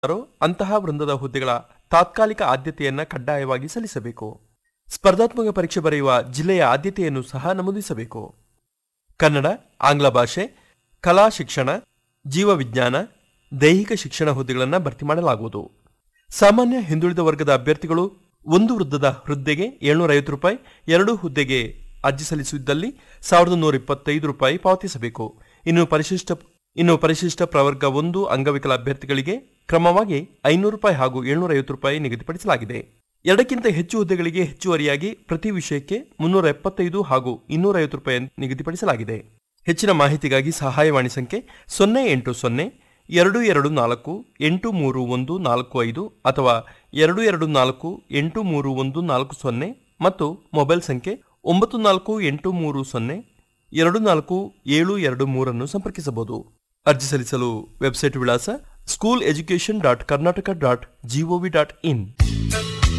rho ಅಂತಹ ವೃಂದದ ಹುದ್ದೆಗಳ ತಾತ್ಕಾಲಿಕ ಆದ್ಯತೆಯನ್ನ ಕಡ್ಡಾಯವಾಗಿ ಸಲ್ಲಿಸಬೇಕು ಸ್ಪರ್ಧಾತ್ಮಕ ಪರೀಕ್ಷೆ ಬರೆಯುವ ಜಿಲ್ಲೆಯ ಆದ್ಯತೆಯನ್ನು ಸಹ ನಮೂದಿಸಬೇಕು ಕನ್ನಡ ಆಂಗ್ಲ ಭಾಷೆ ಕಲಾ ಶಿಕ್ಷಣ ಜೀವವಿಜ್ಞಾನ ದೈಹಿಕ ಶಿಕ್ಷಣ ಹುದ್ದೆಗಳನ್ನು ಭರ್ತಿ ಮಾಡಲಾಗುವುದು ಸಾಮಾನ್ಯ ಹಿಂದುಳಿದ ವರ್ಗದ ಅಭ್ಯರ್ಥಿಗಳು ಒಂದು ವೃದ್ಧದ ಹುದ್ದೆಗೆ ಏಳ್ನೂರ ಐವತ್ತು ರೂಪಾಯಿ ಎರಡು ಹುದ್ದೆಗೆ ಅರ್ಜಿ ಸಲ್ಲಿಸಿದ್ದಲ್ಲಿ ಸಾವಿರದ ನೂರ ಇಪ್ಪತ್ತೈದು ರೂಪಾಯಿ ಪಾವತಿಸಬೇಕು ಇನ್ನು ಪರಿಶಿಷ್ಟ ಇನ್ನು ಪರಿಶಿಷ್ಟ ಪ್ರವರ್ಗ ಒಂದು ಅಂಗವಿಕಲ ಅಭ್ಯರ್ಥಿಗಳಿಗೆ ಕ್ರಮವಾಗಿ ಐನೂರು ರೂಪಾಯಿ ಹಾಗೂ ಏಳ್ನೂರ ಐವತ್ತು ರೂಪಾಯಿ ನಿಗದಿಪಡಿಸಲಾಗಿದೆ ಎರಡಕ್ಕಿಂತ ಹೆಚ್ಚು ಹುದ್ದೆಗಳಿಗೆ ಹೆಚ್ಚುವರಿಯಾಗಿ ಪ್ರತಿ ವಿಷಯಕ್ಕೆ ಮುನ್ನೂರ ಎಪ್ಪತ್ತೈದು ಹಾಗೂ ಇನ್ನೂರ ಐವತ್ತು ರೂಪಾಯಿ ನಿಗದಿಪಡಿಸಲಾಗಿದೆ ಹೆಚ್ಚಿನ ಮಾಹಿತಿಗಾಗಿ ಸಹಾಯವಾಣಿ ಸಂಖ್ಯೆ ಸೊನ್ನೆ ಎಂಟು ಸೊನ್ನೆ ಎರಡು ಎರಡು ನಾಲ್ಕು ಎಂಟು ಮೂರು ಒಂದು ನಾಲ್ಕು ಐದು ಅಥವಾ ಎರಡು ಎರಡು ನಾಲ್ಕು ಎಂಟು ಮೂರು ಒಂದು ನಾಲ್ಕು ಸೊನ್ನೆ ಮತ್ತು ಮೊಬೈಲ್ ಸಂಖ್ಯೆ ಒಂಬತ್ತು ನಾಲ್ಕು ಎಂಟು ಮೂರು ಸೊನ್ನೆ ಎರಡು ನಾಲ್ಕು ಏಳು ಎರಡು ಮೂರನ್ನು ಸಂಪರ್ಕಿಸಬಹುದು ಅರ್ಜಿ ಸಲ್ಲಿಸಲು ವೆಬ್ಸೈಟ್ ವಿಳಾಸ school education dot Karnataka dot gov dot ಇನ್